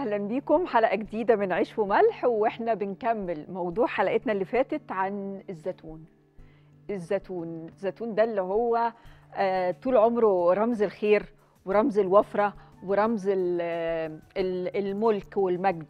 اهلا بيكم حلقه جديده من عيش وملح واحنا بنكمل موضوع حلقتنا اللي فاتت عن الزيتون الزيتون الزيتون ده اللي هو آه، طول عمره رمز الخير ورمز الوفره ورمز ال- ال- الملك والمجد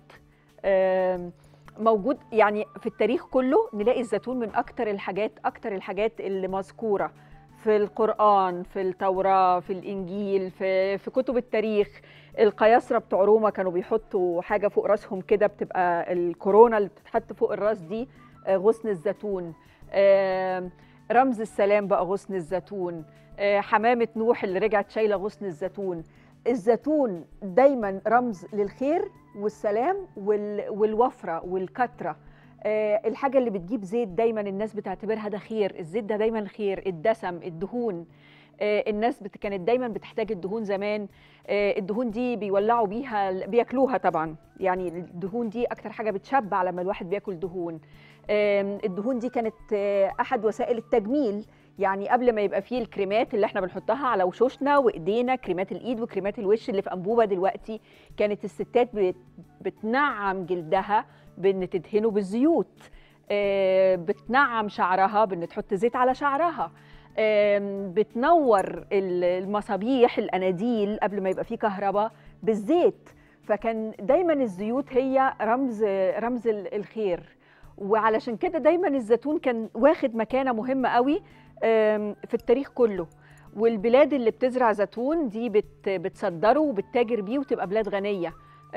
آم، موجود يعني في التاريخ كله نلاقي الزيتون من اكتر الحاجات اكتر الحاجات اللي مذكوره في القرآن في التوراة في الإنجيل في, في كتب التاريخ القياصرة بتوع روما كانوا بيحطوا حاجة فوق راسهم كده بتبقى الكورونا اللي بتتحط فوق الراس دي آه، غصن الزيتون آم، رمز السلام بقى غصن الزيتون آه، حمامة نوح اللي رجعت شايلة غصن الزيتون الزيتون دايما رمز للخير والسلام وال- والوفرة والكترة آه، الحاجة اللي بتجيب زيت دايما الناس بتعتبرها ده خير الزيت ده دايما خير الدسم الدهون آه، الناس بت... كانت دايما بتحتاج الدهون زمان آه، الدهون دي بيولعوا بيها بياكلوها طبعا يعني الدهون دي اكتر حاجه بتشبع لما الواحد بياكل دهون آم، الدهون دي كانت آه، احد وسائل التجميل يعني قبل ما يبقى فيه الكريمات اللي احنا بنحطها على وشوشنا وايدينا كريمات الايد وكريمات الوش اللي في انبوبه دلوقتي كانت الستات بت... بتنعم جلدها بان تدهنه بالزيوت آه، بتنعم شعرها بان تحط زيت على شعرها آم، بتنور ال- المصابيح الاناديل قبل ما يبقى فيه كهرباء بالزيت فكان دايما الزيوت هي رمز رمز ال- الخير وعلشان كده دايما الزيتون كان واخد مكانه مهمه قوي آم، في التاريخ كله والبلاد اللي بتزرع زيتون دي بت بتصدره وبتتاجر بيه وتبقى بلاد غنيه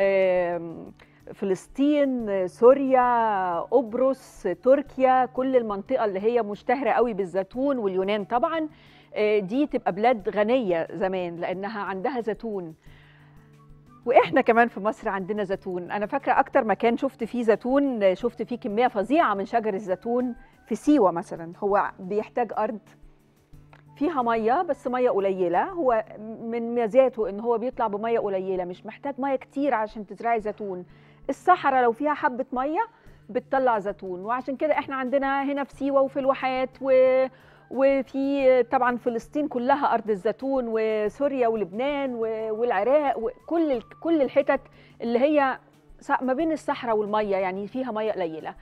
آم، فلسطين سوريا قبرص تركيا كل المنطقه اللي هي مشتهره قوي بالزيتون واليونان طبعا آه، دي تبقى بلاد غنيه زمان لانها عندها زيتون واحنا كمان في مصر عندنا زيتون انا فاكره اكتر مكان شفت فيه زيتون شفت فيه كميه فظيعه من شجر الزيتون في سيوه مثلا هو بيحتاج ارض فيها ميه بس ميه قليله هو من مزاته ان هو بيطلع بميه قليله مش محتاج ميه كتير عشان تزرعي زيتون الصحراء لو فيها حبه ميه بتطلع زيتون وعشان كده احنا عندنا هنا في سيوه وفي الواحات و وفي طبعا فلسطين كلها ارض الزيتون وسوريا ولبنان و- والعراق وكل ال- كل الحتت اللي هي س- ما بين الصحراء والميه يعني فيها ميه قليله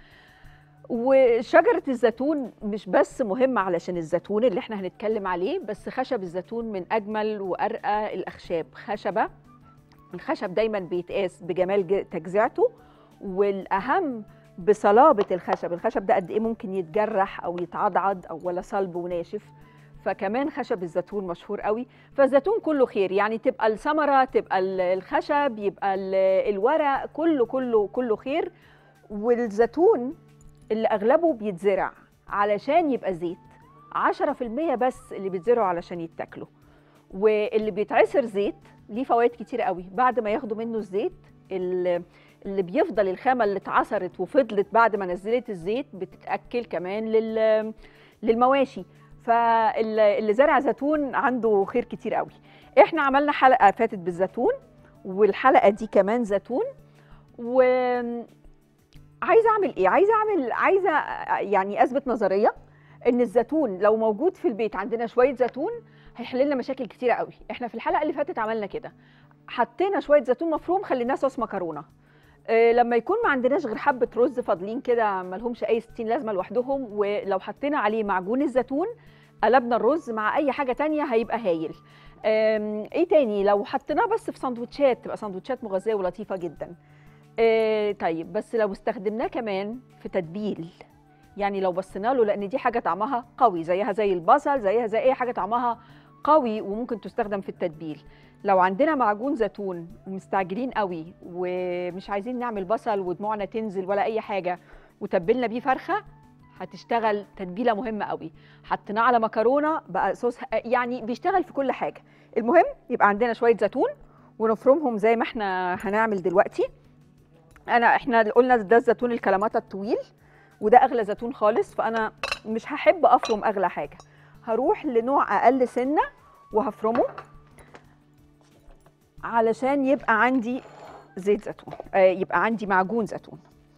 وشجرة الزيتون مش بس مهمة علشان الزيتون اللي احنا هنتكلم عليه بس خشب الزيتون من أجمل وأرقى الأخشاب خشبة الخشب دايما بيتقاس بجمال ج- تجزئته والأهم بصلابة الخشب الخشب ده قد إيه ممكن يتجرح أو يتعضعض أو ولا صلب وناشف فكمان خشب الزيتون مشهور قوي فالزيتون كله خير يعني تبقى الثمرة تبقى ال- الخشب يبقى ال- الورق كله كله كله خير والزيتون اللي اغلبه بيتزرع علشان يبقى زيت 10% بس اللي بيتزرعوا علشان يتاكلوا واللي بيتعصر زيت ليه فوائد كتير قوي بعد ما ياخدوا منه الزيت ال- اللي بيفضل الخامه اللي اتعصرت وفضلت بعد ما نزلت الزيت بتتاكل كمان لل للمواشي فاللي زرع زيتون عنده خير كتير قوي احنا عملنا حلقه فاتت بالزيتون والحلقه دي كمان زيتون و عايزه اعمل ايه عايزه اعمل عايزه يعني اثبت نظريه ان الزيتون لو موجود في البيت عندنا شويه زيتون هيحل لنا مشاكل كتيره قوي احنا في الحلقه اللي فاتت عملنا كده حطينا شويه زيتون مفروم خليناه صوص مكرونه آه، لما يكون ما عندناش غير حبه رز فاضلين كده ما لهمش اي ستين لازمه لوحدهم ولو حطينا عليه معجون الزيتون قلبنا الرز مع اي حاجه تانية هيبقى هايل آم، ايه تاني لو حطيناه بس في سندوتشات تبقى سندوتشات مغذيه ولطيفه جدا آه، طيب بس لو استخدمناه كمان في تتبيل يعني لو بصينا له لان دي حاجه طعمها قوي زيها زي البصل زيها زي اي حاجه طعمها قوي وممكن تستخدم في التتبيل لو عندنا معجون زيتون ومستعجلين قوي ومش عايزين نعمل بصل ودموعنا تنزل ولا اي حاجه وتبلنا بيه فرخه هتشتغل تتبيله مهمه قوي حطيناه على مكرونه بقى صوص يعني بيشتغل في كل حاجه المهم يبقى عندنا شويه زيتون ونفرمهم زي ما احنا هنعمل دلوقتي انا احنا قلنا ده الزيتون الكلاماتا الطويل وده اغلى زيتون خالص فانا مش هحب افرم اغلى حاجه هروح لنوع اقل سنه وهفرمه علشان يبقى عندي زيت زيتون آه يبقى عندي معجون زيتون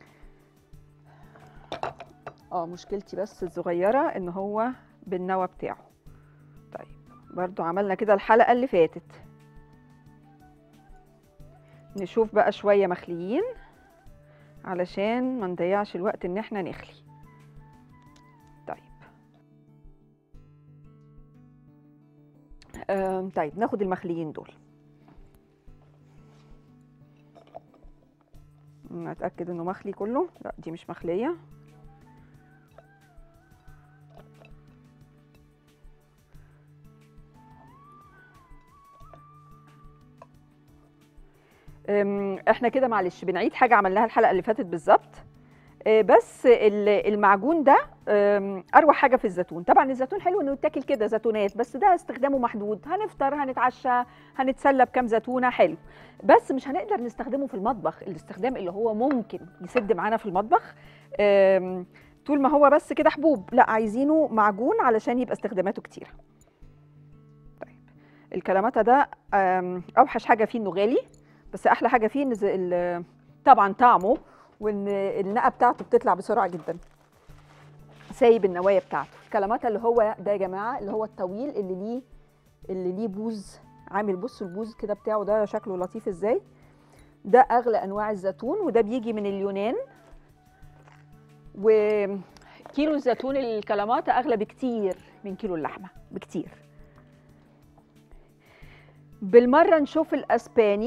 اه مشكلتي بس الصغيره ان هو بالنوى بتاعه طيب برضو عملنا كده الحلقه اللي فاتت نشوف بقى شويه مخليين علشان ما نضيعش الوقت ان احنا نخلي طيب آم، طيب ناخد المخليين دول نتأكد انه مخلي كله لا دي مش مخلية أم، احنا كده معلش بنعيد حاجة عملناها الحلقة اللي فاتت بالظبط آه، بس ال- المعجون ده أم، اروع حاجه في الزيتون طبعا الزيتون حلو انه يتاكل كده زيتونات بس ده استخدامه محدود هنفطر هنتعشى هنتسلى بكام زيتونه حلو بس مش هنقدر نستخدمه في المطبخ الاستخدام اللي هو ممكن يسد معانا في المطبخ أم، طول ما هو بس كده حبوب لا عايزينه معجون علشان يبقى استخداماته كتيره طيب الكلاماتا ده أم، اوحش حاجه فيه انه غالي بس احلى حاجه فيه ان زي ال- طبعا طعمه وان النقه بتاعته بتطلع بسرعه جدا سايب النوايا بتاعته الكلاماتا اللي هو ده يا جماعه اللي هو الطويل اللي ليه اللي ليه بوز عامل بصوا البوز كده بتاعه ده شكله لطيف ازاي ده اغلى انواع الزيتون وده بيجي من اليونان وكيلو الزيتون الكلاماتا اغلى بكتير من كيلو اللحمه بكتير بالمره نشوف الاسباني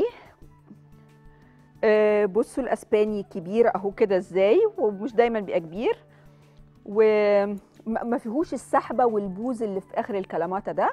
آه، بصوا الاسباني كبير اهو كده ازاي ومش دايما بيبقى كبير وما فيهوش السحبه والبوز اللي في اخر الكلاماتا ده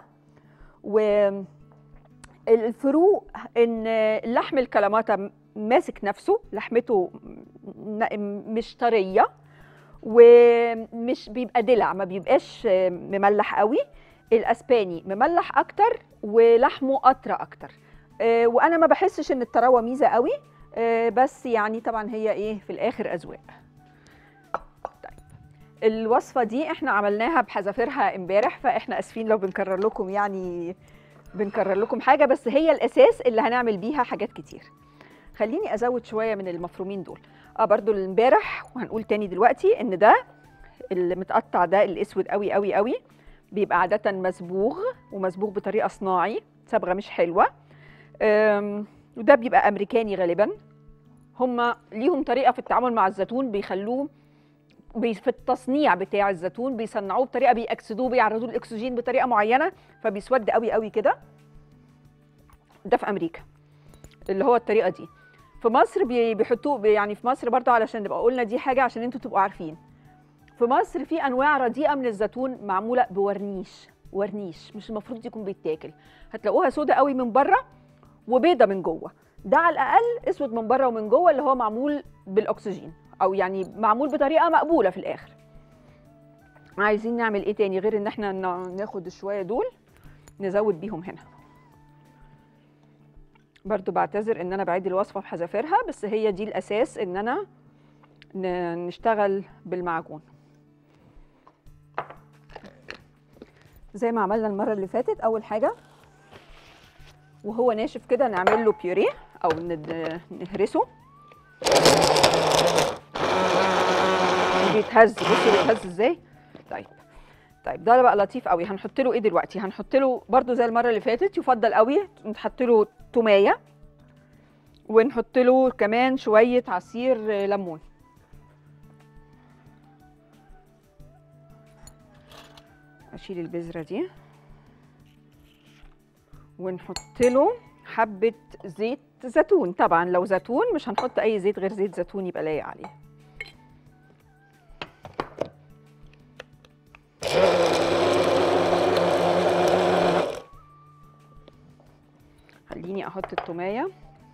والفروق ان لحم الكلاماتا ماسك نفسه لحمته ن- مش طريه ومش بيبقى دلع ما بيبقاش مملح قوي الاسباني مملح اكتر ولحمه اطرى اكتر آه، وانا ما بحسش ان الطراوه ميزه قوي آه، بس يعني طبعا هي ايه في الاخر اذواق طيب الوصفه دي احنا عملناها بحذافيرها امبارح فاحنا اسفين لو بنكرر لكم يعني بنكرر لكم حاجه بس هي الاساس اللي هنعمل بيها حاجات كتير خليني ازود شويه من المفرومين دول اه برضو امبارح وهنقول تاني دلوقتي ان ده اللي متقطع ده الاسود قوي قوي قوي بيبقى عاده مصبوغ ومصبوغ بطريقه صناعي صبغه مش حلوه أم، وده بيبقى امريكاني غالبا هم ليهم طريقه في التعامل مع الزيتون بيخلوه بي في التصنيع بتاع الزيتون بيصنعوه بطريقه بيأكسدوه بيعرضوه للاكسجين بطريقه معينه فبيسود قوي قوي كده ده في امريكا اللي هو الطريقه دي في مصر بي- بيحطوه بي- يعني في مصر برضه علشان نبقى قلنا دي حاجه عشان انتوا تبقوا عارفين في مصر في انواع رديئه من الزيتون معموله بورنيش ورنيش مش المفروض يكون بيتاكل هتلاقوها سودة قوي من بره وبيضه من جوه ده على الاقل اسود من بره ومن جوه اللي هو معمول بالاكسجين او يعني معمول بطريقه مقبوله في الاخر عايزين نعمل ايه تاني غير ان احنا نا- ناخد شويه دول نزود بيهم هنا برضو بعتذر ان انا بعيد الوصفه بحذافيرها بس هي دي الاساس ان انا ن- نشتغل بالمعجون زي ما عملنا المره اللي فاتت اول حاجه وهو ناشف كده نعمل له بيوريه او ند- نهرسه بيتهز بصوا بيتهز ازاي طيب طيب ده بقى لطيف قوي هنحط له ايه دلوقتي هنحط له برده زي المره اللي فاتت يفضل قوي نحط له توميه ونحط له كمان شويه عصير ليمون اشيل البذره دي ونحط له حبه زيت زيتون طبعا لو زيتون مش هنحط اي زيت غير زيت زيتون يبقى لايق عليه خليني احط التوميه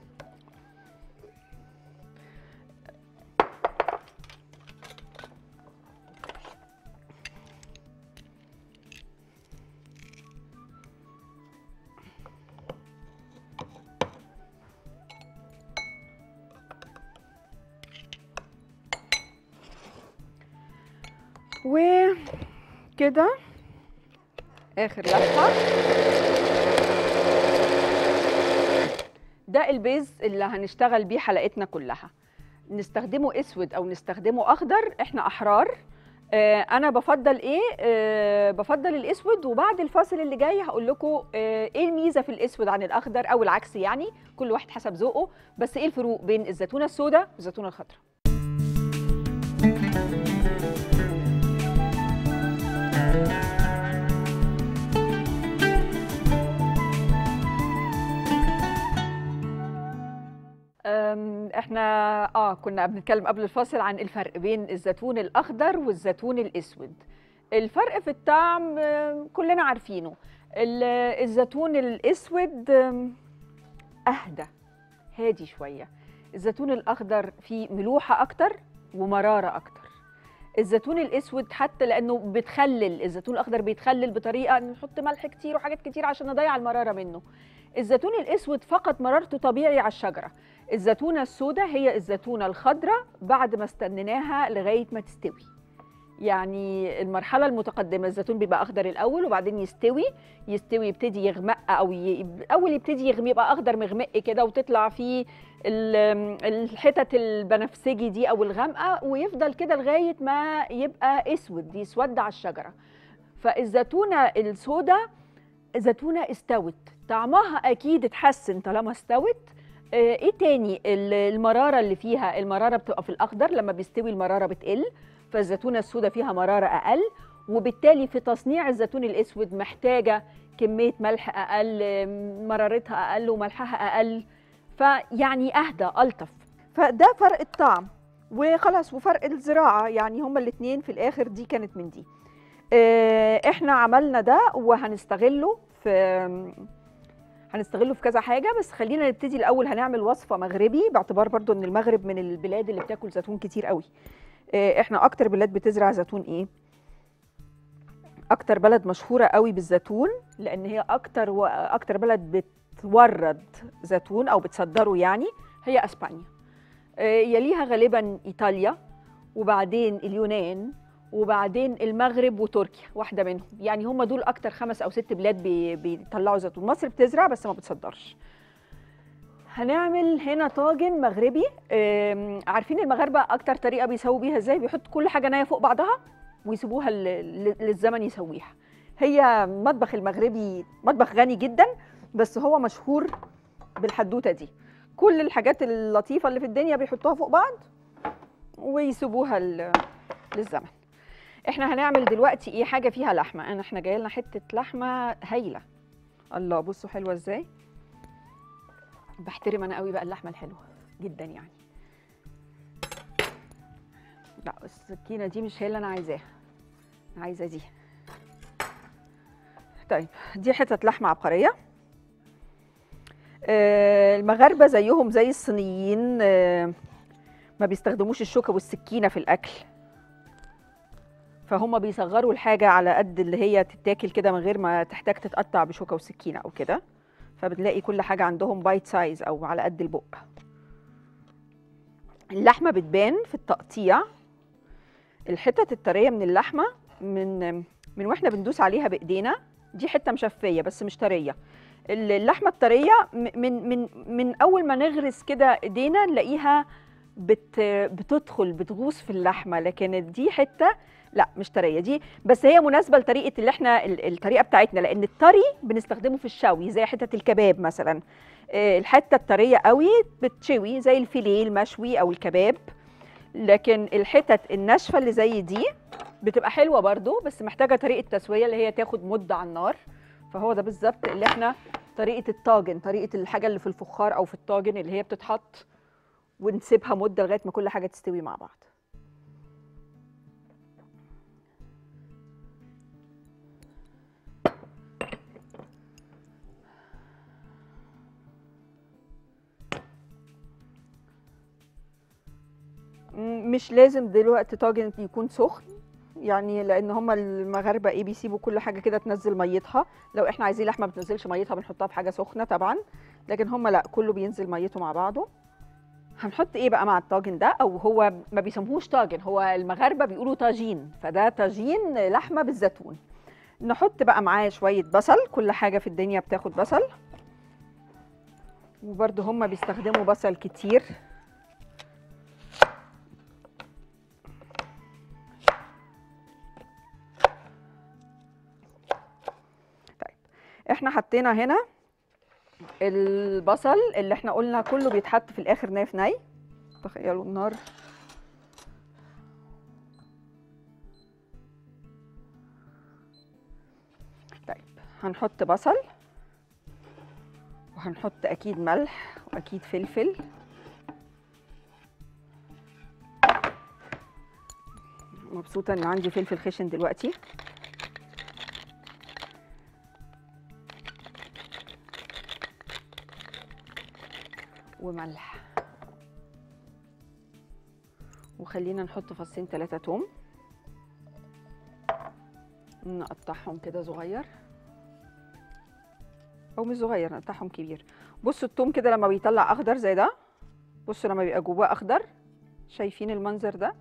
وكده اخر لفه ده البيز اللي هنشتغل بيه حلقتنا كلها نستخدمه اسود او نستخدمه اخضر احنا احرار آه، انا بفضل ايه آه، بفضل الاسود وبعد الفاصل اللي جاي هقول لكم آه، ايه الميزه في الاسود عن الاخضر او العكس يعني كل واحد حسب ذوقه بس ايه الفروق بين الزيتونه السوداء والزيتونه الخضراء أم، احنا اه كنا بنتكلم قبل الفاصل عن الفرق بين الزيتون الاخضر والزيتون الاسود الفرق في الطعم آم، كلنا عارفينه ال- الزيتون الاسود آم، اهدى هادي شويه الزيتون الاخضر فيه ملوحه اكتر ومراره اكتر الزيتون الاسود حتى لانه بتخلل الزيتون الاخضر بيتخلل بطريقه إن نحط ملح كتير وحاجات كتير عشان نضيع المراره منه الزيتون الاسود فقط مرارته طبيعي على الشجره الزيتونه السوداء هي الزيتونه الخضراء بعد ما استنيناها لغايه ما تستوي يعني المرحله المتقدمه الزيتون بيبقى اخضر الاول وبعدين يستوي يستوي يبتدي يغمق او ي... اول يبتدي يغمق يبقى اخضر مغمق كده وتطلع فيه ال- الحتت البنفسجي دي او الغامقه ويفضل كده لغايه ما يبقى اسود يسود على الشجره فالزيتونه السوداء زيتونه استوت طعمها اكيد اتحسن طالما استوت آه، ايه تاني ال- المراره اللي فيها المراره بتبقى في الاخضر لما بيستوي المراره بتقل فالزيتونه السوداء فيها مراره اقل وبالتالي في تصنيع الزيتون الاسود محتاجه كميه ملح اقل آم، مرارتها اقل وملحها اقل فيعني اهدى الطف فده فرق الطعم وخلاص وفرق الزراعه يعني هما الاثنين في الاخر دي كانت من دي آه، احنا عملنا ده وهنستغله في هنستغله في كذا حاجه بس خلينا نبتدي الاول هنعمل وصفه مغربي باعتبار برضو ان المغرب من البلاد اللي بتاكل زيتون كتير قوي آه، احنا اكتر بلاد بتزرع زيتون ايه اكتر بلد مشهوره قوي بالزيتون لان هي اكتر و... اكتر بلد بتورد زيتون او بتصدره يعني هي اسبانيا آه، يليها غالبا ايطاليا وبعدين اليونان وبعدين المغرب وتركيا واحده منهم يعني هم دول اكتر خمس او ست بلاد بي- بيطلعوا زيتون مصر بتزرع بس ما بتصدرش هنعمل هنا طاجن مغربي آم، عارفين المغاربه اكتر طريقه بيسووا بيها ازاي بيحطوا كل حاجه نيه فوق بعضها ويسيبوها ل- ل- للزمن يسويها هي مطبخ المغربي مطبخ غني جدا بس هو مشهور بالحدوته دي كل الحاجات اللطيفه اللي في الدنيا بيحطوها فوق بعض ويسيبوها ل- للزمن احنا هنعمل دلوقتي ايه حاجه فيها لحمه انا احنا جايه لنا حته لحمه هايله الله بصوا حلوه ازاي بحترم انا قوي بقى اللحمه الحلوه جدا يعني لا السكينه دي مش هي اللي انا عايزاها أنا عايزه دي طيب دي حتت لحمه عبقريه آه، المغاربه زيهم زي الصينيين آه، ما بيستخدموش الشوكه والسكينه في الاكل فهم بيصغروا الحاجه على قد اللي هي تتاكل كده من غير ما تحتاج تتقطع بشوكه وسكينه او كده فبتلاقي كل حاجه عندهم بايت سايز او على قد البق اللحمه بتبان في التقطيع الحتت الطريه من اللحمه من من واحنا بندوس عليها بايدينا دي حته مشفيه بس مش طريه اللحمه الطريه م- من من من اول ما نغرس كده ايدينا نلاقيها بت بتدخل بتغوص في اللحمه لكن دي حته لا مش طريه دي بس هي مناسبه لطريقه اللي احنا ال- الطريقه بتاعتنا لان الطري بنستخدمه في الشوي زي حته الكباب مثلا آه، الحته الطريه قوي بتشوي زي الفيليه المشوي او الكباب لكن الحتت الناشفه اللي زي دي بتبقى حلوه برضو بس محتاجه طريقه تسويه اللي هي تاخد مده على النار فهو ده بالظبط اللي احنا طريقه الطاجن طريقه الحاجه اللي في الفخار او في الطاجن اللي هي بتتحط ونسيبها مده لغايه ما كل حاجه تستوي مع بعض م- مش لازم دلوقتي طاجن يكون سخن يعني لان هم المغاربه ايه بيسيبوا كل حاجه كده تنزل ميتها لو احنا عايزين لحمه ما بتنزلش ميتها بنحطها في حاجه سخنه طبعا لكن هم لا كله بينزل ميته مع بعضه هنحط ايه بقى مع الطاجن ده او هو ما بيسموهوش طاجن هو المغاربه بيقولوا طاجين فده طاجين لحمه بالزيتون نحط بقى معاه شويه بصل كل حاجه في الدنيا بتاخد بصل وبرده هم بيستخدموا بصل كتير احنا حطينا هنا البصل اللي احنا قلنا كله بيتحط في الاخر ناي في ناي تخيلوا النار طيب هنحط بصل وهنحط اكيد ملح واكيد فلفل مبسوطه ان عندي فلفل خشن دلوقتي وملح وخلينا نحط فصين ثلاثة توم نقطعهم كده صغير او مش صغير نقطعهم كبير بصوا التوم كده لما بيطلع اخضر زي ده بصوا لما بيبقى جواه اخضر شايفين المنظر ده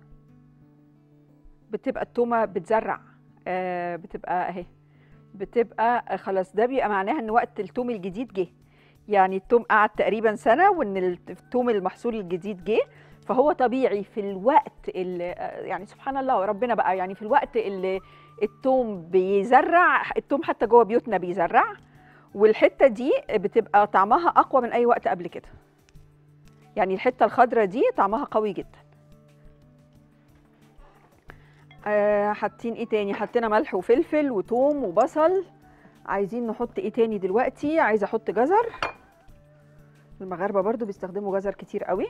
بتبقى التومه بتزرع آه بتبقى اهي بتبقى خلاص ده بيبقى معناها ان وقت التوم الجديد جه يعني التوم قعد تقريبا سنه وان التوم المحصول الجديد جه فهو طبيعي في الوقت اللي يعني سبحان الله ربنا بقى يعني في الوقت اللي التوم بيزرع التوم حتى جوه بيوتنا بيزرع والحته دي بتبقى طعمها اقوى من اي وقت قبل كده يعني الحته الخضراء دي طعمها قوي جدا آه حاطين ايه تاني حطينا ملح وفلفل وتوم وبصل عايزين نحط ايه تاني دلوقتي عايزه احط جزر المغاربه برضو بيستخدموا جزر كتير قوي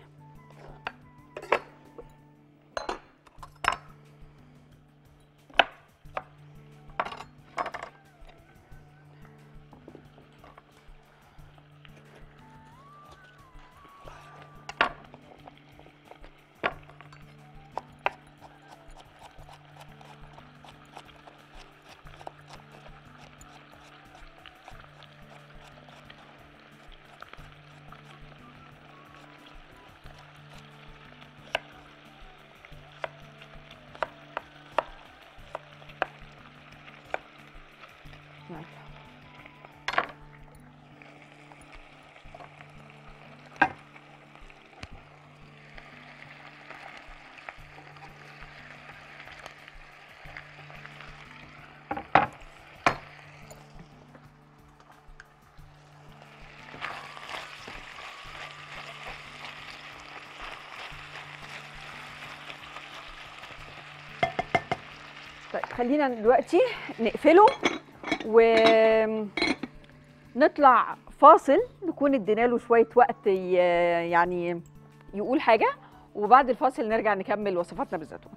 طيب خلينا دلوقتي نقفله ونطلع فاصل نكون ادينا له شويه وقت ي- يعني يقول حاجه وبعد الفاصل نرجع نكمل وصفاتنا بالزيتون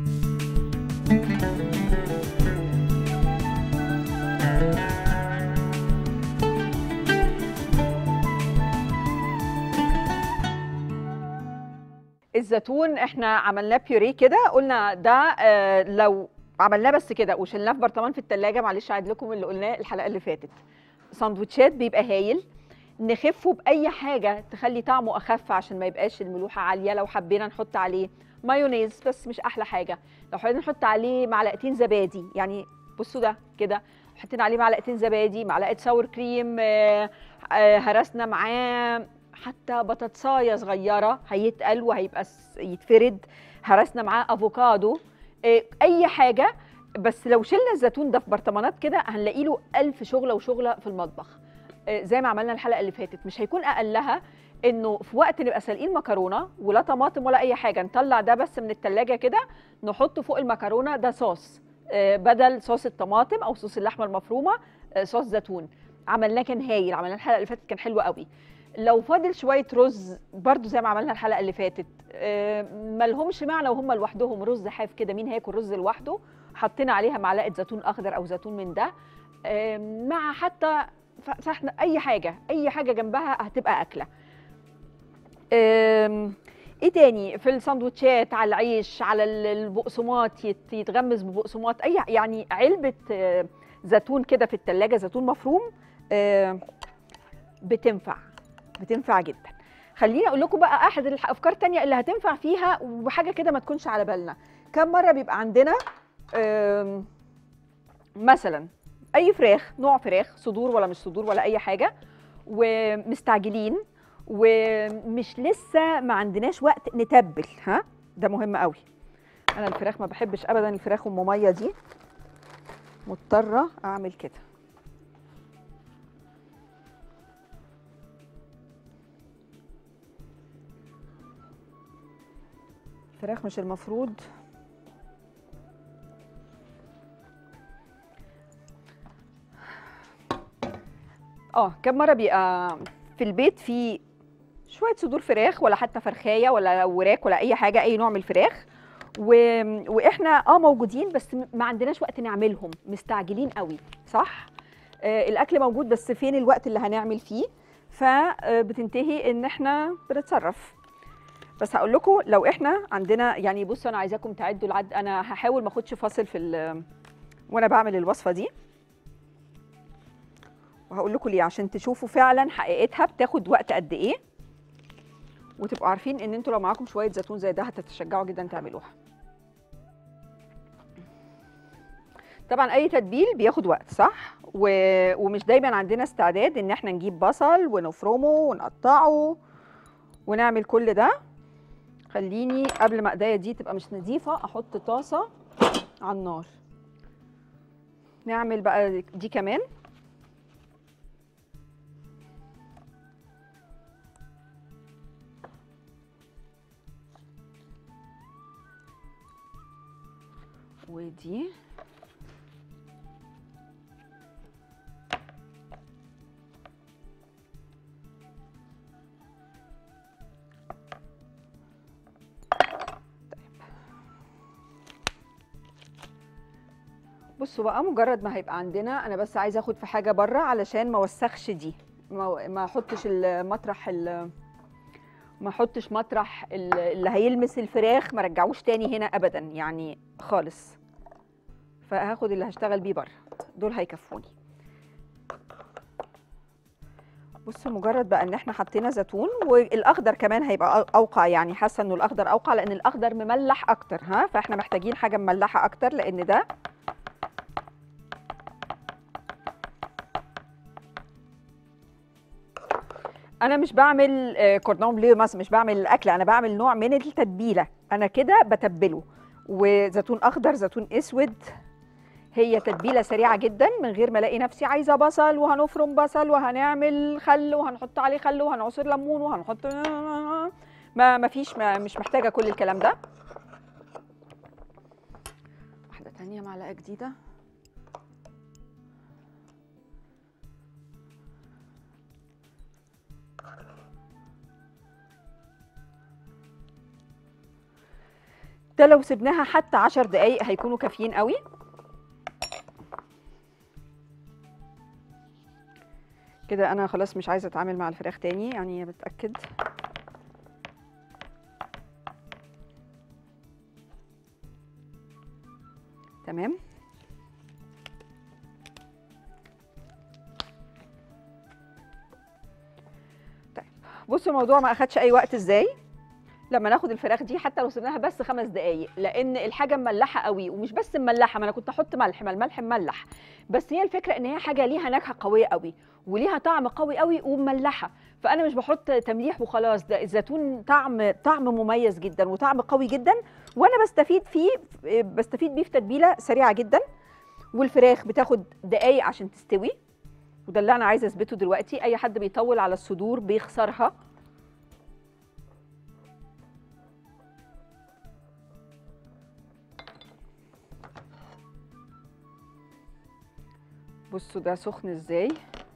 الزيتون احنا عملناه بيوريه كده قلنا ده آه، لو عملناه بس كده وشلناه في برطمان في التلاجة معلش اعيد لكم اللي قلناه الحلقه اللي فاتت ساندوتشات بيبقى هايل نخفه باي حاجه تخلي طعمه اخف عشان ما يبقاش الملوحه عاليه لو حبينا نحط عليه مايونيز بس مش احلى حاجه لو حبينا نحط عليه معلقتين زبادي يعني بصوا ده كده حطينا عليه معلقتين زبادي معلقه ساور كريم آه، آه، هرسنا معاه حتى بطاطسايه صغيره هيتقل وهيبقى س- يتفرد هرسنا معاه افوكادو آه، اي حاجه بس لو شلنا الزيتون ده في برطمانات كده هنلاقي له ألف شغله وشغله في المطبخ آه، زي ما عملنا الحلقه اللي فاتت مش هيكون اقلها انه في وقت نبقى سالقين مكرونه ولا طماطم ولا اي حاجه نطلع ده بس من التلاجة كده نحطه فوق المكرونه ده صوص آه، بدل صوص الطماطم او صوص اللحمه المفرومه آه، صوص زيتون عملناه كان هايل عملناه الحلقه اللي فاتت كان حلو قوي لو فاضل شويه رز برضو زي ما عملنا الحلقه اللي فاتت آه، ملهمش معنى وهم لوحدهم رز حاف كده مين هياكل رز لوحده حطينا عليها معلقه زيتون اخضر او زيتون من ده آه، مع حتى ف- فاحنا اي حاجه اي حاجه جنبها هتبقى اكله آم، ايه تاني في الساندوتشات على العيش على ال- البقسماط يت- يتغمس ببقسماط اي يعني علبه آه، زيتون كده في التلاجة زيتون مفروم آه، بتنفع بتنفع جدا خليني اقول لكم بقى احد الافكار التانية اللي هتنفع فيها وحاجه كده ما تكونش على بالنا كم مره بيبقى عندنا آم، مثلا اي فراخ نوع فراخ صدور ولا مش صدور ولا اي حاجه ومستعجلين ومش لسه ما عندناش وقت نتبل ها ده مهم قوي انا الفراخ ما بحبش ابدا الفراخ ام ميه دي مضطره اعمل كده الفراخ مش المفروض اه كم مره بيبقى في البيت في شويه صدور فراخ ولا حتى فرخايه ولا وراك ولا اي حاجه اي نوع من الفراخ و... واحنا اه موجودين بس م- ما عندناش وقت نعملهم مستعجلين قوي صح آه الاكل موجود بس فين الوقت اللي هنعمل فيه فبتنتهي ان احنا بنتصرف بس هقول لكم لو احنا عندنا يعني بصوا انا عايزاكم تعدوا العد انا هحاول ما اخدش فاصل في ال- وانا بعمل الوصفه دي وهقول لكم ليه عشان تشوفوا فعلا حقيقتها بتاخد وقت قد ايه وتبقوا عارفين ان انتوا لو معاكم شويه زيتون زي ده هتتشجعوا جدا تعملوها طبعا اي تتبيل بياخد وقت صح و... ومش دايما عندنا استعداد ان احنا نجيب بصل ونفرمه ونقطعه ونعمل كل ده خليني قبل ما ايديا دي تبقى مش نظيفه احط طاسه على النار نعمل بقى دي كمان ودي بصوا بقى مجرد ما هيبقى عندنا انا بس عايزه اخد في حاجه بره علشان ما اوسخش دي ما ما احطش المطرح ال- ما احطش مطرح ال- اللي هيلمس الفراخ ما رجعوش تاني هنا ابدا يعني خالص فهاخد اللي هشتغل بيه بره دول هيكفوني بصوا مجرد بقى ان احنا حطينا زيتون والاخضر كمان هيبقى أو- اوقع يعني حاسه انه الاخضر اوقع لان الاخضر مملح اكتر ها فاحنا محتاجين حاجه مملحه اكتر لان ده انا مش بعمل آه، كوردون بلو مثلا مش بعمل الاكل انا بعمل نوع من التتبيله انا كده بتبله وزيتون اخضر زيتون اسود هي تتبيله سريعه جدا من غير ما الاقي نفسي عايزه بصل وهنفرم بصل وهنعمل خل وهنحط عليه خل وهنعصر ليمون وهنحط ما ما فيش ما مش محتاجه كل الكلام ده واحده تانية معلقه جديده ده لو سبناها حتى عشر دقايق هيكونوا كافيين قوي كده انا خلاص مش عايزه اتعامل مع الفراخ تاني يعني بتاكد تمام طيب بصوا الموضوع ما اخدش اي وقت ازاي لما ناخد الفراخ دي حتى لو سيبناها بس خمس دقايق لان الحاجه مملحه قوي ومش بس مملحه ما انا كنت احط ملح ما الملح مملح بس هي الفكره ان هي حاجه ليها نكهه قويه قوي وليها طعم قوي قوي ومملحه فانا مش بحط تمليح وخلاص ده الزيتون طعم طعم مميز جدا وطعم قوي جدا وانا بستفيد فيه بستفيد بيه في تتبيله سريعه جدا والفراخ بتاخد دقايق عشان تستوي وده اللي انا عايزه اثبته دلوقتي اي حد بيطول على الصدور بيخسرها بصوا ده سخن ازاي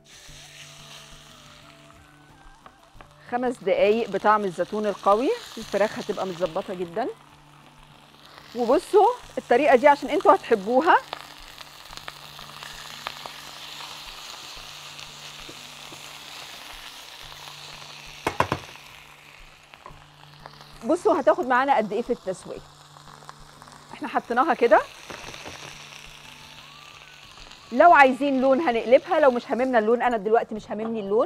خمس دقايق بطعم الزيتون القوي الفراخ هتبقى متظبطه جدا وبصوا الطريقه دي عشان انتوا هتحبوها بصوا هتاخد معانا قد ايه في التسويه احنا حطيناها كده لو عايزين لون هنقلبها لو مش هاممنا اللون انا دلوقتي مش هاممني اللون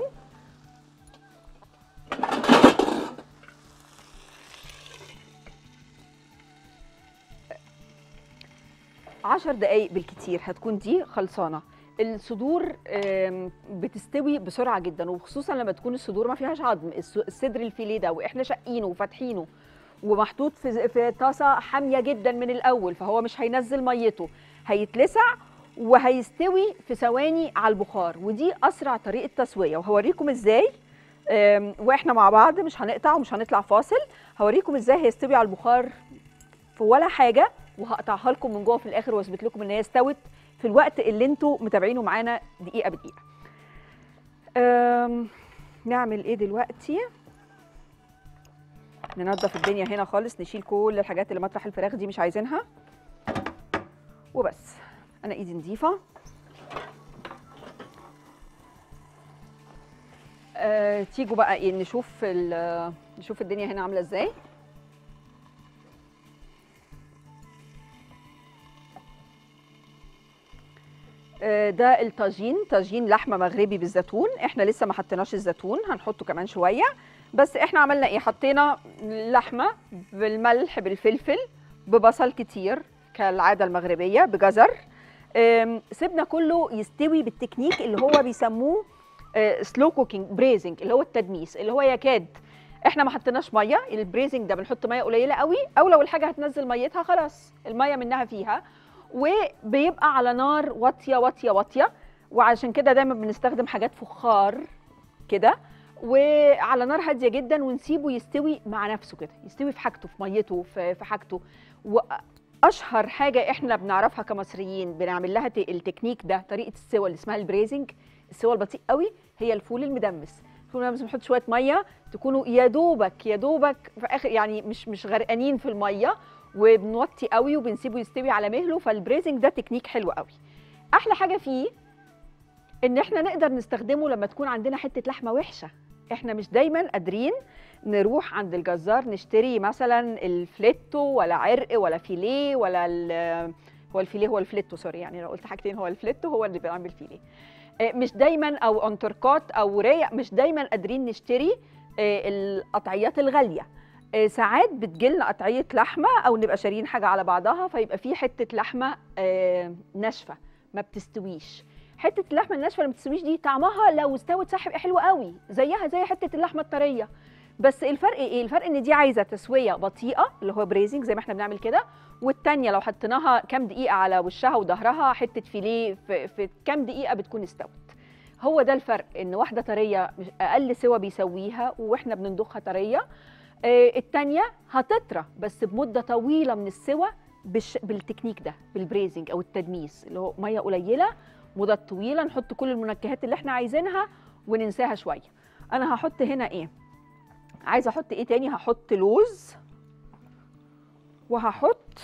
عشر دقايق بالكتير هتكون دي خلصانه الصدور آم، بتستوي بسرعه جدا وخصوصا لما تكون الصدور ما فيهاش عظم الس- الصدر الفيليه ده واحنا شقينه وفاتحينه ومحطوط في في طاسه حاميه جدا من الاول فهو مش هينزل ميته هيتلسع وهيستوي في ثواني على البخار ودي اسرع طريقه تسويه وهوريكم ازاي أم، واحنا مع بعض مش هنقطع ومش هنطلع فاصل هوريكم ازاي هيستوي على البخار في ولا حاجه وهقطعها لكم من جوه في الاخر واثبت لكم ان هي استوت في الوقت اللي انتوا متابعينه معانا دقيقه بدقيقه أم، نعمل ايه دلوقتي ننضف الدنيا هنا خالص نشيل كل الحاجات اللي مطرح الفراخ دي مش عايزينها وبس انا ايدي نظيفه أه تيجوا بقى ايه نشوف ال- نشوف الدنيا هنا عامله ازاي آه، ده الطاجين طاجين لحمه مغربي بالزيتون احنا لسه ما حطيناش الزيتون هنحطه كمان شويه بس احنا عملنا ايه حطينا لحمه بالملح بالفلفل ببصل كتير كالعاده المغربيه بجزر آم، سيبنا كله يستوي بالتكنيك اللي هو بيسموه سلو كوكينج بريزنج اللي هو التدميس اللي هو يكاد احنا ما حطيناش ميه البريزنج ده بنحط ميه قليله قوي او لو الحاجه هتنزل ميتها خلاص الميه منها فيها وبيبقى على نار واطيه واطيه واطيه وعشان كده دايما بنستخدم حاجات فخار كده وعلى نار هاديه جدا ونسيبه يستوي مع نفسه كده يستوي في حاجته في ميته في في حاجته واشهر حاجه احنا بنعرفها كمصريين بنعمل لها ت- التكنيك ده طريقه السوى اللي اسمها البريزنج السوى البطيء قوي هي الفول المدمس الفول المدمس بنحط شويه ميه تكونوا يا دوبك يا دوبك في اخر يعني مش مش غرقانين في الميه وبنوطي قوي وبنسيبه يستوي على مهله فالبريزنج ده تكنيك حلو قوي احلى حاجه فيه ان احنا نقدر نستخدمه لما تكون عندنا حته لحمه وحشه احنا مش دايما قادرين نروح عند الجزار نشتري مثلا الفليتو ولا عرق ولا فيليه ولا ال- هو الفيليه هو الفليتو سوري يعني لو قلت حاجتين هو الفليتو هو اللي بيعمل فيليه آه، مش دايما او انتركوت او ريق مش دايما قادرين نشتري آه، القطعيات الغاليه آه، ساعات بتجيلنا قطعيه لحمه او نبقى شاريين حاجه على بعضها فيبقى في حته لحمه آه، ناشفه ما بتستويش حته اللحمه الناشفه اللي ما بتستويش دي طعمها لو استوت صح يبقى حلو قوي زيها زي حته اللحمه الطريه بس الفرق ايه الفرق ان دي عايزه تسويه بطيئه اللي هو بريزنج زي ما احنا بنعمل كده والتانيه لو حطيناها كام دقيقه على وشها وظهرها حته فيليه في, في كام دقيقه بتكون استوت هو ده الفرق ان واحده طريه مش- اقل سوا بيسويها واحنا بنندخها طريه آه، التانيه هتطرى بس بمده طويله من السوى بالش... بالتكنيك ده بالبريزنج او التدميس اللي هو ميه قليله مدة طويله نحط كل المنكهات اللي احنا عايزينها وننساها شويه انا هحط هنا ايه عايزه احط ايه تاني هحط لوز وهحط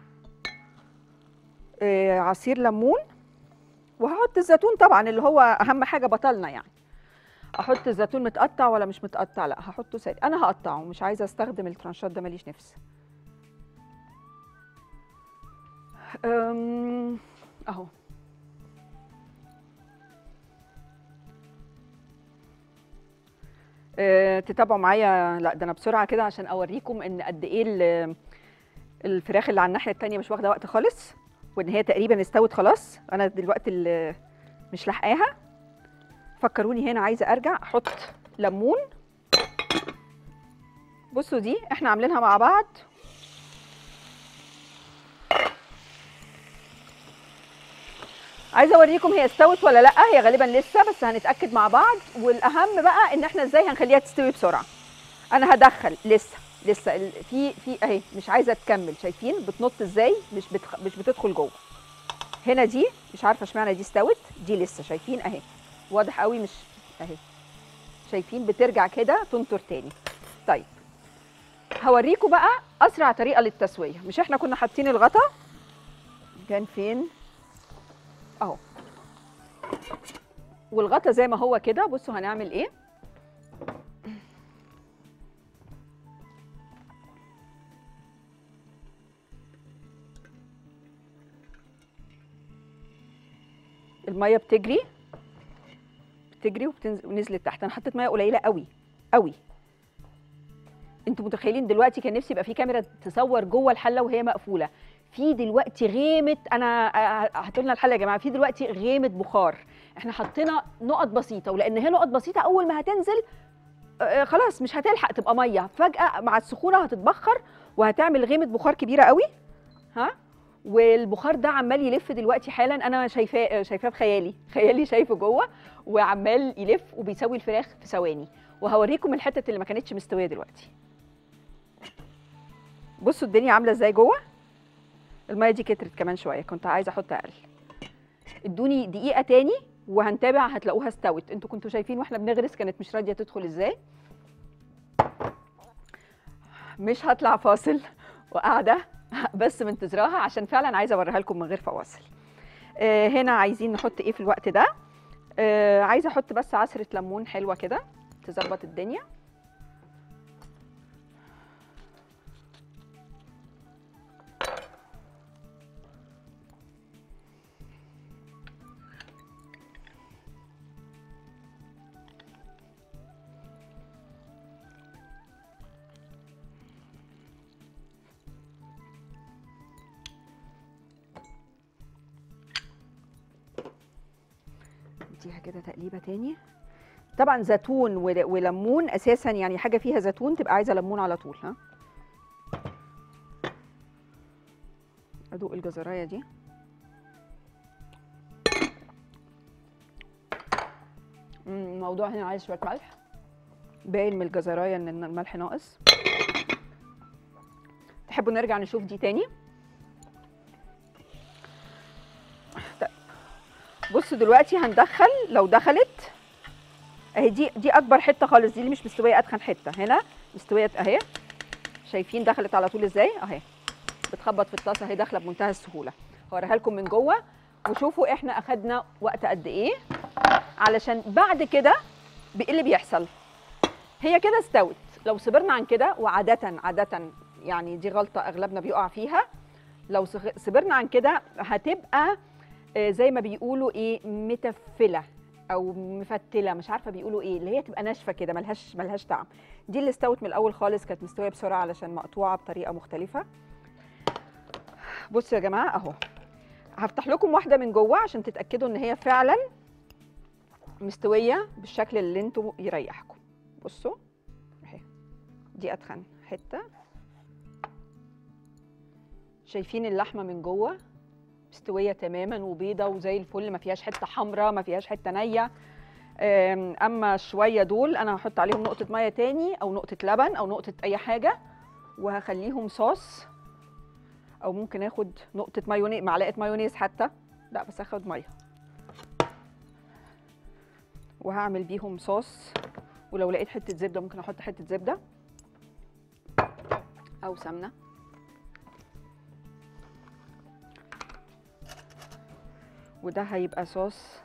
آه، عصير ليمون وهحط الزيتون طبعا اللي هو اهم حاجه بطلنا يعني احط الزيتون متقطع ولا مش متقطع لا هحطه سادة انا هقطعه مش عايزه استخدم الترانشات ده ماليش نفس أم، اهو أه، تتابعوا معايا لا ده انا بسرعه كده عشان اوريكم ان قد ايه ال- الفراخ اللي على الناحيه التانية مش واخده وقت خالص وان هي تقريبا استوت خلاص انا دلوقتي اللي مش لاحقاها فكروني هنا عايزه ارجع احط ليمون بصوا دي احنا عاملينها مع بعض عايزه اوريكم هي استوت ولا لا هي غالبا لسه بس هنتاكد مع بعض والاهم بقى ان احنا ازاي هنخليها تستوي بسرعه انا هدخل لسه لسه ال- في في اهي مش عايزه تكمل شايفين بتنط ازاي مش بتخ... مش بتدخل جوه هنا دي مش عارفه اشمعنى دي استوت دي لسه شايفين اهي واضح قوي مش اهي شايفين بترجع كده تنطر تاني طيب هوريكم بقى اسرع طريقه للتسويه مش احنا كنا حاطين الغطا كان فين اهو والغطا زي ما هو كده بصوا هنعمل ايه الميه بتجري بتجري وبتنزل ونزلت تحت انا حطيت ميه قليله قوي قوي انتوا متخيلين دلوقتي كان نفسي يبقى في كاميرا تصور جوه الحله وهي مقفوله في دلوقتي غيمه انا هاتوا لنا الحله يا جماعه في دلوقتي غيمه بخار احنا حطينا نقط بسيطه ولان هي نقط بسيطه اول ما هتنزل آه، خلاص مش هتلحق تبقى ميه فجاه مع السخونه هتتبخر وهتعمل غيمه بخار كبيره قوي ها والبخار ده عمال يلف دلوقتي حالا انا شايفاه شايفاه بخيالي خيالي شايفه جوه وعمال يلف وبيسوي الفراخ في ثواني وهوريكم الحتت اللي ما كانتش مستويه دلوقتي بصوا الدنيا عامله ازاي جوه الميه دي كترت كمان شويه كنت عايزه احط اقل ادوني دقيقه تاني وهنتابع هتلاقوها استوت انتوا كنتوا شايفين واحنا بنغرس كانت مش راضيه تدخل ازاي مش هطلع فاصل وقاعده بس منتظراها عشان فعلا عايزه اوريها لكم من غير فواصل آه هنا عايزين نحط ايه في الوقت ده آه عايزه احط بس عصره ليمون حلوه كده تظبط الدنيا نديها كده تقليبه تاني طبعا زيتون ول- وليمون اساسا يعني حاجه فيها زيتون تبقى عايزه ليمون على طول ها ادوق الجزرايه دي مم، الموضوع هنا عايز شويه ملح باين من الجزرايه ان الملح ناقص تحبوا نرجع نشوف دي تاني طيب. بصوا دلوقتي هندخل لو دخلت اهي دي دي اكبر حته خالص دي اللي مش مستويه اتخن حته هنا مستويه اهي شايفين دخلت على طول ازاي اهي بتخبط في الطاسه اهي داخله بمنتهى السهوله هوريها لكم من جوه وشوفوا احنا اخدنا وقت قد ايه علشان بعد كده ب- ايه اللي بيحصل هي كده استوت لو صبرنا عن كده وعاده عاده يعني دي غلطه اغلبنا بيقع فيها لو صغ- صبرنا عن كده هتبقى آه، زي ما بيقولوا ايه متفله او مفتله مش عارفه بيقولوا ايه اللي هي تبقى ناشفه كده ملهاش ملهاش طعم دي اللي استوت من الاول خالص كانت مستويه بسرعه علشان مقطوعه بطريقه مختلفه بصوا يا جماعه اهو هفتح لكم واحده من جوه عشان تتاكدوا ان هي فعلا مستويه بالشكل اللي انتوا يريحكم بصوا اهي دي اتخن حته شايفين اللحمه من جوه مستويه تماما وبيضه وزي الفل ما فيهاش حته حمراء ما فيهاش حته نيه أم، اما شويه دول انا هحط عليهم نقطه ميه تاني او نقطه لبن او نقطه اي حاجه وهخليهم صوص او ممكن اخد نقطه مايونيز معلقه مايونيز حتى لا بس اخد ميه وهعمل بيهم صوص ولو لقيت حته زبده ممكن احط حته زبده او سمنه وده هيبقى صوص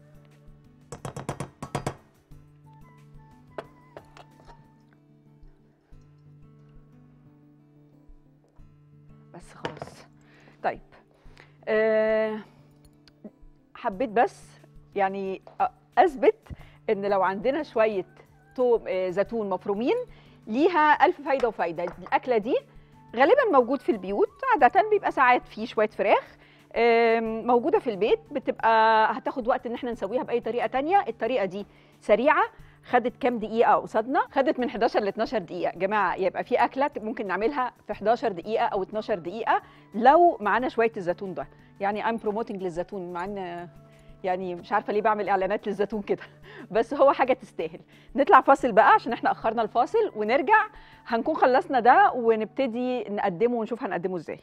بس خلاص طيب أه حبيت بس يعني أ- اثبت ان لو عندنا شويه توم آه، زيتون مفرومين ليها الف فايده وفايده الاكله دي غالبا موجود في البيوت عاده بيبقى ساعات فيه شويه فراخ آم، موجوده في البيت بتبقى هتاخد وقت ان احنا نسويها باي طريقه تانية الطريقه دي سريعه خدت كام دقيقه قصادنا خدت من 11 ل 12 دقيقه يا جماعه يبقى في اكله ممكن نعملها في 11 دقيقه او 12 دقيقه لو معانا شويه الزيتون ده يعني ام بروموتنج للزيتون مع ان يعني مش عارفه ليه بعمل اعلانات للزيتون كده بس هو حاجه تستاهل نطلع فاصل بقى عشان احنا اخرنا الفاصل ونرجع هنكون خلصنا ده ونبتدي نقدمه ونشوف هنقدمه ازاي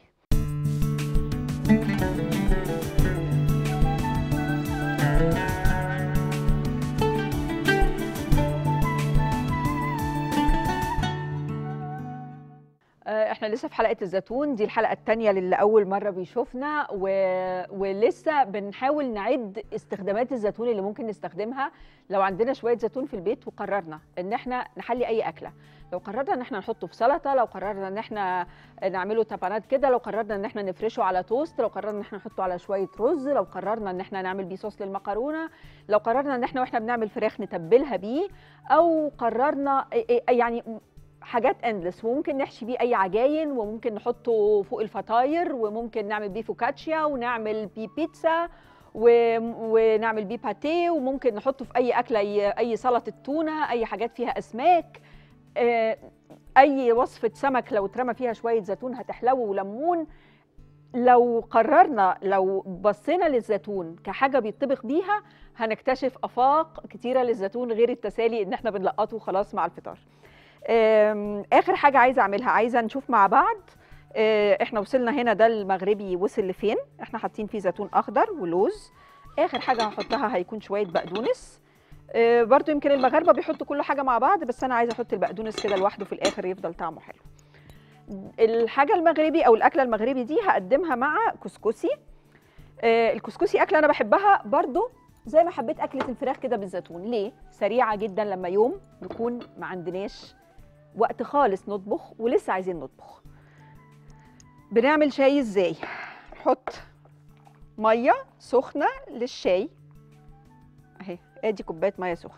آه، احنا لسه في حلقه الزيتون دي الحلقه الثانيه للي اول مره بيشوفنا و... ولسه بنحاول نعد استخدامات الزيتون اللي ممكن نستخدمها لو عندنا شويه زيتون في البيت وقررنا ان احنا نحلي اي اكله لو قررنا ان احنا نحطه في سلطه لو قررنا ان احنا نعمله تبانات كده لو قررنا ان احنا نفرشه على توست لو قررنا ان احنا نحطه على شويه رز لو قررنا ان احنا نعمل بيه صوص للمكرونه لو قررنا ان احنا واحنا بنعمل فراخ نتبلها بيه او قررنا إيه- إيه- يعني حاجات اندلس وممكن نحشي بيه اي عجاين وممكن نحطه فوق الفطاير وممكن نعمل بيه فوكاتشيا ونعمل بيه بيتزا و... ونعمل بيه باتيه وممكن نحطه في اي اكله اي, أي سلطه تونه اي حاجات فيها اسماك آه، اي وصفه سمك لو اترمى فيها شويه زيتون هتحلو وليمون لو قررنا لو بصينا للزيتون كحاجه بيطبخ بيها هنكتشف افاق كتيره للزيتون غير التسالي ان احنا بنلقطه خلاص مع الفطار آم، اخر حاجه عايزه اعملها عايزه نشوف مع بعض آه، احنا وصلنا هنا ده المغربي وصل لفين احنا حاطين فيه زيتون اخضر ولوز اخر حاجه هحطها هيكون شويه بقدونس آه، برضو يمكن المغاربه بيحطوا كل حاجه مع بعض بس انا عايزه احط البقدونس كده لوحده في الاخر يفضل طعمه حلو الحاجه المغربي او الاكله المغربي دي هقدمها مع كسكسي آه، الكسكسي اكله انا بحبها برضو زي ما حبيت اكله الفراخ كده بالزيتون ليه سريعه جدا لما يوم نكون ما عندناش وقت خالص نطبخ ولسه عايزين نطبخ بنعمل شاي ازاي نحط ميه سخنه للشاي اهي ادي كوبايه ميه سخنه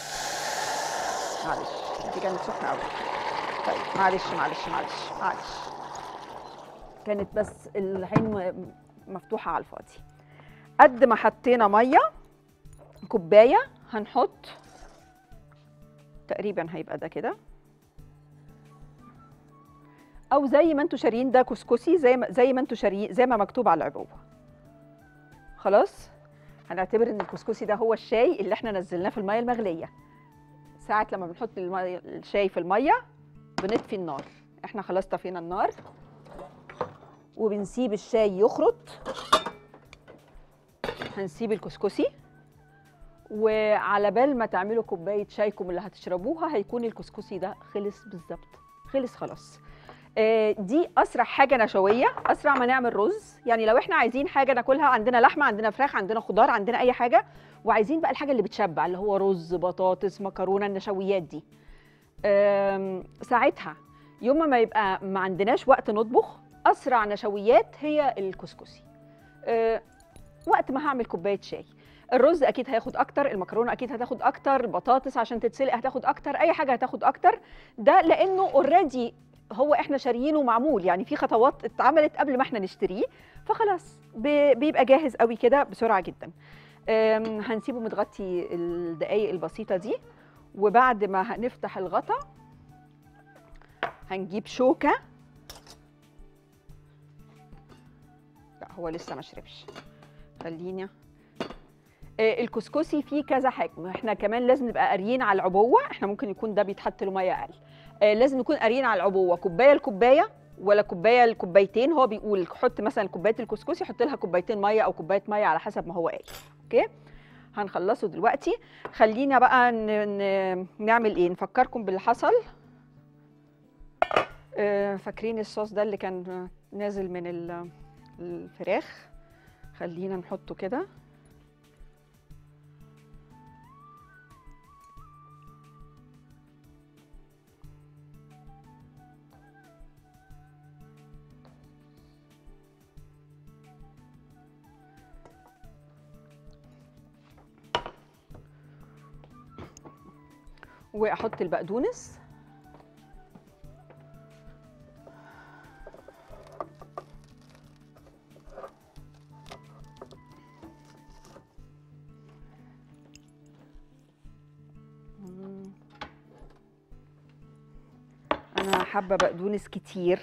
معلش دي كانت سخنه قوي طيب معلش معلش معلش معلش كانت بس العين م- مفتوحه على الفاضي قد ما حطينا ميه كوبايه هنحط تقريبا هيبقى ده كده او زي ما انتوا شاريين ده كسكسي زي ما زي ما انتوا شاريين زي ما مكتوب على العبوه خلاص هنعتبر ان الكسكسي ده هو الشاي اللي احنا نزلناه في الميه المغليه ساعه لما بنحط المية الشاي في الميه بنطفي النار احنا خلاص طفينا النار وبنسيب الشاي يخرط هنسيب الكسكسي وعلى بال ما تعملوا كوبايه شايكم اللي هتشربوها هيكون الكسكسي ده خلص بالظبط خلص خلاص آه، دي اسرع حاجه نشويه اسرع ما نعمل رز يعني لو احنا عايزين حاجه ناكلها عندنا لحمه عندنا فراخ عندنا خضار عندنا اي حاجه وعايزين بقى الحاجه اللي بتشبع اللي هو رز بطاطس مكرونه النشويات دي آم، ساعتها يوم ما يبقى ما عندناش وقت نطبخ اسرع نشويات هي الكسكسي آه، وقت ما هعمل كوبايه شاي الرز اكيد هياخد اكتر المكرونه اكيد هتاخد اكتر البطاطس عشان تتسلق هتاخد اكتر اي حاجه هتاخد اكتر ده لانه اوريدي هو احنا شاريينه معمول يعني في خطوات اتعملت قبل ما احنا نشتريه فخلاص بي- بيبقى جاهز قوي كده بسرعه جدا أم، هنسيبه متغطي الدقايق البسيطه دي وبعد ما هنفتح الغطا هنجيب شوكه لا هو لسه ما شربش خلينا آه، الكسكسي فيه كذا حاجه احنا كمان لازم نبقى قاريين على العبوه احنا ممكن يكون ده بيتحط له ميه اقل آه، لازم نكون قاريين على العبوه كوبايه لكوبايه ولا كوبايه لكوبايتين هو بيقول حط مثلا كوبايه الكسكسي حط لها كوبايتين ميه او كوبايه ميه على حسب ما هو قايل اوكي هنخلصه دلوقتي خلينا بقى ن... ن... نعمل ايه نفكركم باللي حصل آه، فاكرين الصوص ده اللي كان نازل من ال- الفراخ خلينا نحطه كده واحط البقدونس مم. انا حابه بقدونس كتير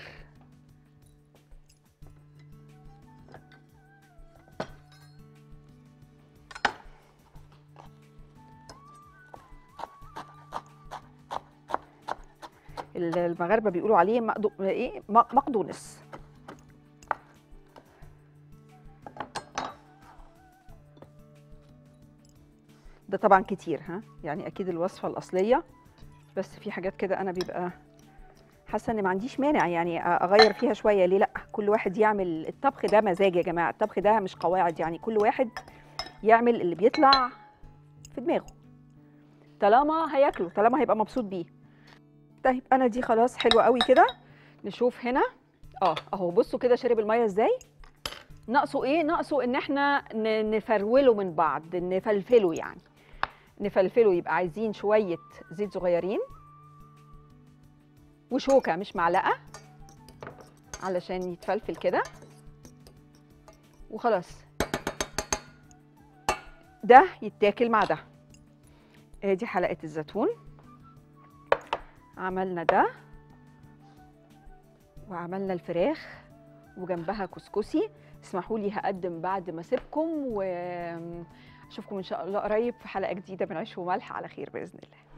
ال- المغاربه بيقولوا عليه مقدو... ايه م- مقدونس ده طبعا كتير ها يعني اكيد الوصفه الاصليه بس في حاجات كده انا بيبقى حاسه ان ما عنديش مانع يعني أ- اغير فيها شويه ليه لا كل واحد يعمل الطبخ ده مزاج يا جماعه الطبخ ده مش قواعد يعني كل واحد يعمل اللي بيطلع في دماغه طالما هياكله طالما هيبقى مبسوط بيه طيب انا دي خلاص حلوه قوي كده نشوف هنا اه اهو بصوا كده شرب الميه ازاي ناقصه ايه ناقصه ان احنا ن- نفروله من بعض نفلفله يعني نفلفله يبقى عايزين شويه زيت صغيرين وشوكه مش معلقه علشان يتفلفل كده وخلاص ده يتاكل مع ده ادي حلقه الزيتون عملنا ده وعملنا الفراخ وجنبها كسكسي اسمحوا لي هقدم بعد ما اسيبكم واشوفكم ان شاء الله قريب في حلقه جديده من عيش وملح على خير باذن الله